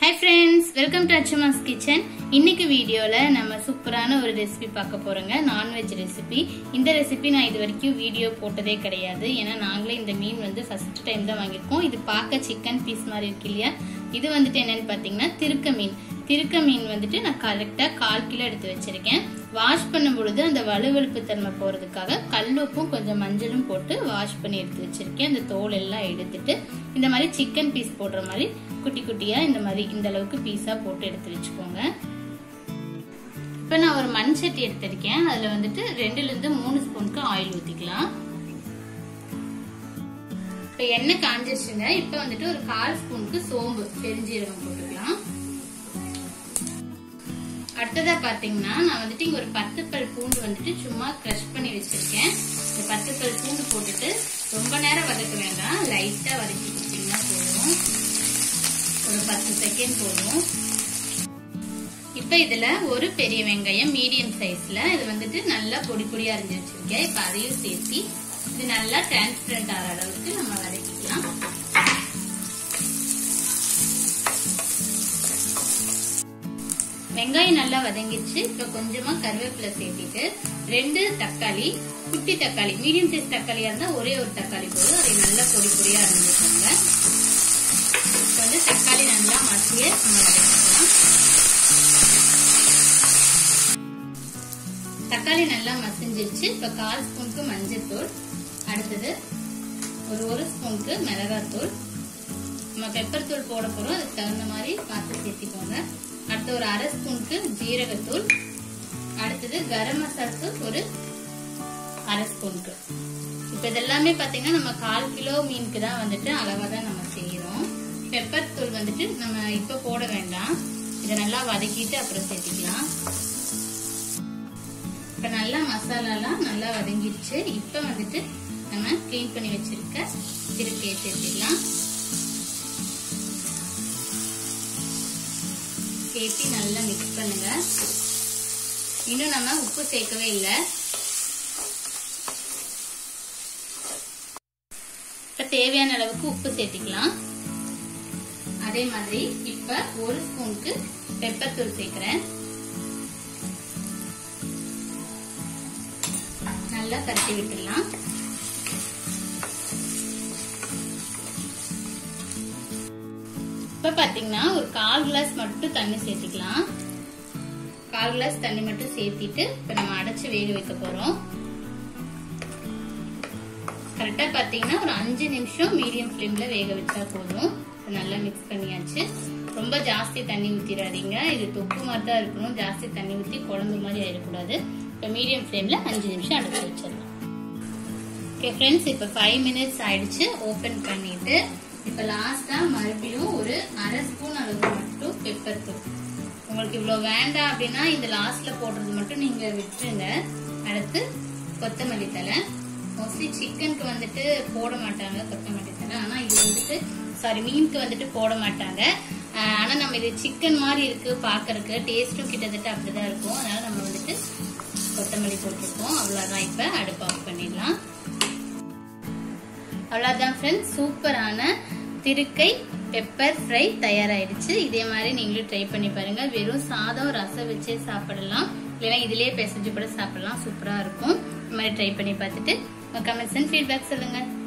hi friends welcome to Achuma's kitchen இன்னைக்கு வீடியோவில் நம்ம சூப்பரான ஒரு ரெசிபி பார்க்க போகிறோங்க நான்வெஜ் ரெசிபி இந்த ரெசிபி நான் இது வரைக்கும் வீடியோ போட்டதே கிடையாது ஏன்னா நாங்களே இந்த மீன் வந்து ஃபர்ஸ்ட் டைம் தான் வாங்கியிருக்கோம் இது பார்க்க சிக்கன் பீஸ் மாதிரி இருக்கு இல்லையா இது வந்துட்டு என்னன்னு பார்த்தீங்கன்னா திருக்க மீன் திருக்க மீன் வந்துட்டு நான் கரெக்டாக கால் கிலோ எடுத்து வச்சிருக்கேன் வாஷ் பண்ணும் பொழுது அந்த வலுவழுப்பு தன்மை போகிறதுக்காக கல்லுப்பும் கொஞ்சம் மஞ்சளும் போட்டு வாஷ் பண்ணி எடுத்து வச்சிருக்கேன் அந்த தோல் எல்லாம் எடுத்துட்டு இந்த மாதிரி சிக்கன் பீஸ் போடுற மாதிரி குட்டி குட்டியாக இந்த மாதிரி இந்த அளவுக்கு பீஸாக போட்டு எடுத்து வச்சுக்கோங்க இப்போ நான் ஒரு மண் சட்டி எடுத்திருக்கேன் அதில் வந்துட்டு ரெண்டுலேருந்து மூணு ஸ்பூனுக்கு ஆயில் ஊற்றிக்கலாம் இப்போ எண்ணெய் காஞ்சிருச்சுங்க இப்போ வந்துட்டு ஒரு கால் ஸ்பூனுக்கு சோம்பு பெருஞ்சீரகம் போட்டுக்கலாம் அடுத்ததா பாத்தீங்கன்னா நான் வந்துட்டு இங்க ஒரு பத்து பல் பூண்டு வந்துட்டு சும்மா க்ரஷ் பண்ணி வச்சிருக்கேன் இந்த பத்து பல் பூண்டு போட்டுட்டு ரொம்ப நேரம் வதக்க வேண்டாம் லைட்டா வதக்கி கொடுத்தீங்கன்னா போதும் ஒரு பத்து செகண்ட் போதும் இப்ப இதுல ஒரு பெரிய வெங்காயம் மீடியம் சைஸ்ல இது வந்துட்டு நல்லா பொடி பொடியா அரிஞ்சு வச்சிருக்கேன் இப்ப அதையும் சேர்த்து இது நல்லா டிரான்ஸ்பரண்ட் ஆகிற அளவுக்கு நம்ம வதக்கிக்கலாம் வெங்காயம் நல்லா வதங்கிச்சு இப்ப கொஞ்சமா கருவேப்பிலை சேர்த்திட்டு ரெண்டு தக்காளி குட்டி தக்காளி மீடியம் சைஸ் தக்காளியா இருந்தா ஒரே ஒரு தக்காளி போதும் அதை நல்லா பொடி பொடியா அரைஞ்சிக்கோங்க இப்ப வந்து தக்காளி நல்லா மசிய நம்ம வதக்கிக்கலாம் தக்காளி நல்லா மசிஞ்சிருச்சு இப்ப கால் ஸ்பூனுக்கு மஞ்சள் தூள் அடுத்தது ஒரு ஒரு ஸ்பூனுக்கு மிளகாத்தூள் நம்ம பெப்பர் தூள் போட போறோம் அதுக்கு தகுந்த மாதிரி பார்த்து சேர்த்திக்கோங்க அடுத்து ஒரு அரை ஸ்பூனுக்கு ஜீரகத்தூள் அடுத்தது கரம் மசாலா தூள் ஒரு அரை ஸ்பூனுக்கு இப்ப இதெல்லாமே பாத்தீங்கன்னா நம்ம கால் கிலோ மீனுக்கு தான் வந்துட்டு அளவா தான் நம்ம செய்யறோம் பெப்பர் தூள் வந்துட்டு நம்ம இப்ப போட வேண்டாம் இதை நல்லா வதக்கிட்டு அப்புறம் சேர்த்திக்கலாம் இப்ப நல்லா மசாலாலாம் நல்லா வதங்கிடுச்சு இப்ப வந்துட்டு நம்ம கிளீன் பண்ணி வச்சிருக்க திருக்கையை சேர்த்திடலாம் சேர்த்து நல்லா மிக்ஸ் பண்ணுங்க இன்னும் நம்ம உப்பு சேர்க்கவே இல்லை இப்ப தேவையான அளவுக்கு உப்பு சேர்த்துக்கலாம் அதே மாதிரி இப்ப ஒரு ஸ்பூனுக்கு பெப்பர் தூள் சேர்க்கிறேன் நல்லா கட்டி விட்டுடலாம் இப்ப பாத்தீங்கன்னா ஒரு கால் கிளாஸ் மட்டும் தண்ணி சேர்த்துக்கலாம் கால் கிளாஸ் தண்ணி மட்டும் சேர்த்திட்டு இப்ப நம்ம அடைச்சு வேக வைக்க போறோம் கரெக்டா பாத்தீங்கன்னா ஒரு அஞ்சு நிமிஷம் மீடியம் ஃப்ளேம்ல வேக வச்சா போதும் நல்லா மிக்ஸ் பண்ணியாச்சு ரொம்ப ஜாஸ்தி தண்ணி ஊத்திடாதீங்க இது தொக்கு மாதிரி தான் இருக்கணும் ஜாஸ்தி தண்ணி ஊத்தி குழம்பு மாதிரி ஆயிடக்கூடாது இப்ப மீடியம் ஃப்ளேம்ல அஞ்சு நிமிஷம் அடைச்சு வச்சிடலாம் ஓகே ஃப்ரெண்ட்ஸ் இப்ப ஃபைவ் மினிட்ஸ் ஆயிடுச்சு ஓபன் பண்ணிட்டு இப்ப லாஸ்டா மறுபடியும் ஒரு அரை ஸ்பூன் அளவு மட்டும் பெப்பர் தூள் உங்களுக்கு இவ்வளவு வேண்டாம் அப்படின்னா இந்த லாஸ்ட்ல போடுறது மட்டும் நீங்க விட்டுருங்க அடுத்து கொத்தமல்லி தலை மோஸ்ட்லி சிக்கனுக்கு வந்துட்டு போட மாட்டாங்க கொத்தமல்லி தலை ஆனா இது வந்துட்டு சாரி மீனுக்கு வந்துட்டு போட மாட்டாங்க ஆனா நம்ம இது சிக்கன் மாதிரி இருக்கு பாக்குறதுக்கு டேஸ்டும் கிட்டத்தட்ட அப்படிதான் இருக்கும் அதனால நம்ம வந்துட்டு கொத்தமல்லி போட்டிருக்கோம் அவ்வளவுதான் இப்ப அடுப்பு ஆஃப் பண்ணிடலாம் அவ்வளோதான் ஃப்ரெண்ட்ஸ் சூப்பரான திருக்கை பெப்பர் ஃப்ரை தயாராயிடுச்சு இதே மாதிரி நீங்களும் ட்ரை பண்ணி பாருங்க வெறும் சாதம் ரசம் வச்சே சாப்பிடலாம் இல்லைன்னா இதுலயே பிசைஞ்சு கூட சாப்பிடலாம் சூப்பரா இருக்கும் இந்த மாதிரி ட்ரை பண்ணி பார்த்துட்டு கமெண்ட்ஸ் அண்ட் ஃபீட்பேக் சொல்லுங்க